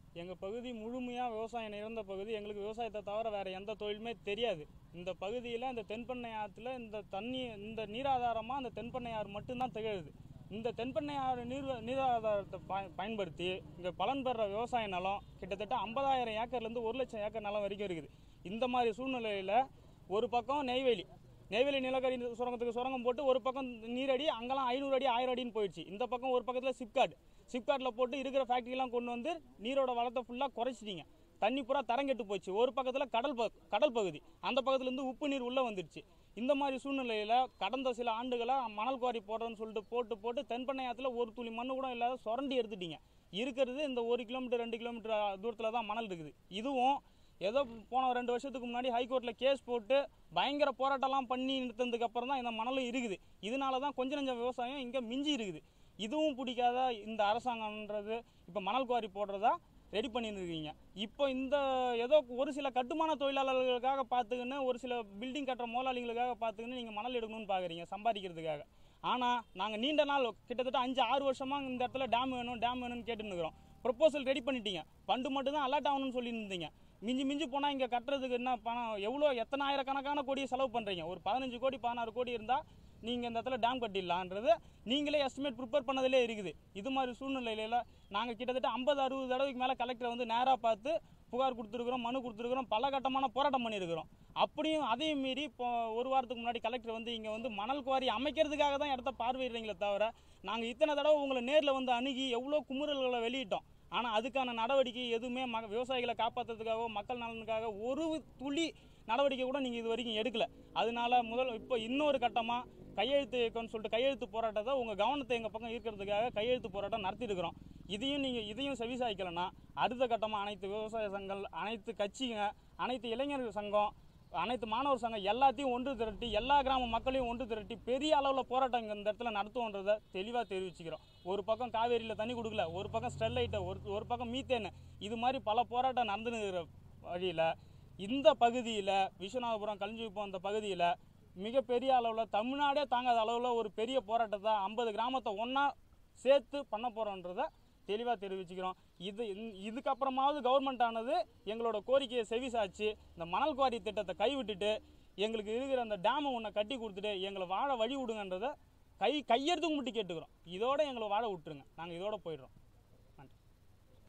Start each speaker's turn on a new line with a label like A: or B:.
A: எங்கள் பகுதி முழுமையாக விவசாயம் நிறைந்த பகுதி எங்களுக்கு விவசாயத்தை தவிர வேறு எந்த தொழிலுமே தெரியாது இந்த பகுதியில் இந்த தென்பண்ணை ஆற்றுல இந்த தண்ணி இந்த நீராதாரமாக இந்த தென்பண்ணை ஆறு மட்டும்தான் திகழுது இந்த தென்பண்ணை ஆறு நீர் நீராதாரத்தை பய பயன்படுத்தி இங்கே பலன் பெற விவசாய நிலம் கிட்டத்தட்ட ஐம்பதாயிரம் ஏக்கர்லேருந்து ஒரு லட்சம் ஏக்கர் நிலம் வரைக்கும் இருக்குது இந்த மாதிரி சூழ்நிலையில் ஒரு பக்கம் நெய்வேலி நெய்வேலி நிலக்கரி சுரங்கத்துக்கு சுரங்கம் போட்டு ஒரு பக்கம் நீரடி அங்கெல்லாம் ஐநூறு அடி ஆயிரம் அடின்னு போயிடுச்சு இந்த பக்கம் ஒரு பக்கத்தில் சிப்காட் சிப்காட்டில் போட்டு இருக்கிற ஃபேக்ட்ரிலாம் கொண்டு வந்து நீரோட வளத்தை ஃபுல்லாக குறைச்சிட்டீங்க தண்ணி பூரா தரங்கெட்டு போச்சு ஒரு பக்கத்தில் கடல் ப கடல் பகுதி அந்த பக்கத்துலேருந்து உப்பு நீர் உள்ளே வந்துடுச்சு இந்த மாதிரி சூழ்நிலையில் கடந்த சில ஆண்டுகளாக மணல் குவாரி போடுறோன்னு சொல்லிட்டு போட்டு போட்டு தென்பண்ணை ஆற்றுல ஒரு துளி மண்ணு கூட இல்லாத சுரண்டி எடுத்துட்டீங்க இருக்கிறது இந்த ஒரு கிலோமீட்டர் ரெண்டு கிலோமீட்டர் தூரத்தில் தான் மணல் இருக்குது இதுவும் ஏதோ போன ரெண்டு வருஷத்துக்கு முன்னாடி ஹைகோர்ட்டில் கேஸ் போட்டு பயங்கர போராட்டம்லாம் பண்ணி நிறுத்தினதுக்கு அப்புறம் தான் இந்த மணலும் இருக்குது இதனால தான் கொஞ்சம் நஞ்சம் விவசாயம் இங்கே மிஞ்சி இருக்குது இதுவும் பிடிக்காத இந்த அரசாங்கம்ன்றது இப்போ மணல் குவாரி போடுறதா ரெடி பண்ணின்னு இருக்கீங்க இப்போ இந்த ஏதோ ஒரு சில கட்டுமான தொழிலாளர்களுக்காக பார்த்துக்கின்னு ஒரு சில பில்டிங் கட்டுற முதலாளிகளுக்காக பார்த்துக்கின்னு நீங்கள் மணல் எடுக்கணும்னு பார்க்குறீங்க சம்பாதிக்கிறதுக்காக ஆனால் நாங்கள் நீண்ட நாள் கிட்டத்தட்ட அஞ்சு ஆறு வருஷமாக இந்த இடத்துல டேம் வேணும் டேம் வேணும்னு கேட்டுன்னு இருக்கிறோம் ப்ரொப்போசல் ரெடி பண்ணிட்டீங்க ஃபண்டு மட்டும் தான் அலர்ட் ஆகணும்னு சொல்லியிருந்தீங்க மிஞ்சி மிஞ்சி போனால் இங்கே கட்டுறதுக்கு என்ன பணம் எவ்வளோ எத்தனை ஆயிரக்கணக்கான கோடியை செலவு பண்ணுறீங்க ஒரு பதினஞ்சு கோடி பதினாறு கோடி இருந்தால் நீங்கள் இந்த இடத்துல டேம் கட்டிடலான்றது நீங்களே எஸ்டிமேட் ப்ரிப்பேர் பண்ணதிலே இருக்குது இது மாதிரி சூழ்நிலையில நாங்கள் கிட்டத்தட்ட ஐம்பது அறுபது தடவைக்கு மேலே கலெக்டரை வந்து நேராக பார்த்து புகார் கொடுத்துருக்குறோம் மனு கொடுத்துருக்குறோம் பல கட்டமான போராட்டம் பண்ணியிருக்கிறோம் அப்படியும் அதையும் மீறி இப்போ ஒரு வாரத்துக்கு முன்னாடி கலெக்டர் வந்து இங்கே வந்து மணல் குவாரி அமைக்கிறதுக்காக தான் இடத்த பார்வையிடுறீங்களே தவிர நாங்கள் இத்தனை தடவை உங்களை நேரில் வந்து அணுகி எவ்வளோ குமுறல்களை வெளியிட்டோம் ஆனால் அதுக்கான நடவடிக்கை எதுவுமே ம விவசாயிகளை காப்பாற்றுறதுக்காகவோ மக்கள் நலனுக்காக ஒரு துளி நடவடிக்கை கூட நீங்கள் இது வரைக்கும் எடுக்கல அதனால முதல் இப்போ இன்னொரு கட்டமாக கையெழுத்து இயக்கம்னு சொல்லிட்டு கையெழுத்து போராட்டத்தை உங்கள் கவனத்தை எங்கள் பக்கம் ஈர்க்கிறதுக்காக கையெழுத்து போராட்டம் நடத்தியிருக்கிறோம் இதையும் நீங்கள் இதையும் செவிசாய்க்கலைன்னா அடுத்த கட்டமாக அனைத்து விவசாய சங்கங்கள் அனைத்து கட்சிங்க அனைத்து இளைஞர்கள் சங்கம் அனைத்து மாணவர் சங்கம் எல்லாத்தையும் ஒன்று திரட்டி எல்லா கிராம மக்களையும் ஒன்று திரட்டி பெரிய அளவில் போராட்டம் இங்க இந்த இடத்துல நடத்துவோன்றதை தெளிவாக தெரிவிச்சுக்கிறோம் ஒரு பக்கம் காவேரியில் தண்ணி கொடுக்கல ஒரு பக்கம் ஸ்டெர்லைட்டை ஒரு ஒரு பக்கம் மீத்தேன் இது மாதிரி பல போராட்டம் நடந்துனுக்கிற வழியில் இந்த பகுதியில் விஸ்வநாதபுரம் கலிஞ்சிப்போம் இந்த பகுதியில் மிகப்பெரிய அளவில் தமிழ்நாடே தாங்காத அளவில் ஒரு பெரிய போராட்டத்தை ஐம்பது கிராமத்தை ஒன்றா சேர்த்து பண்ண போகிறோன்றதை தெளிவாக தெரிவிச்சுக்கிறோம் இது இந்த- இதுக்கப்புறமாவது கவர்மெண்ட் ஆனது எங்களோட கோரிக்கையை செவிசாச்சு இந்த மணல் குவாரி திட்டத்தை கைவிட்டுட்டு எங்களுக்கு இருக்கிற அந்த டேமை ஒன்றை கட்டி கொடுத்துட்டு எங்களை வாழ வழி விடுங்கன்றதை கை கையெடுத்து கும்பிட்டு கேட்டுக்கிறோம் இதோட எங்களை வாழ விட்டுருங்க நாங்கள் இதோட போயிடுறோம்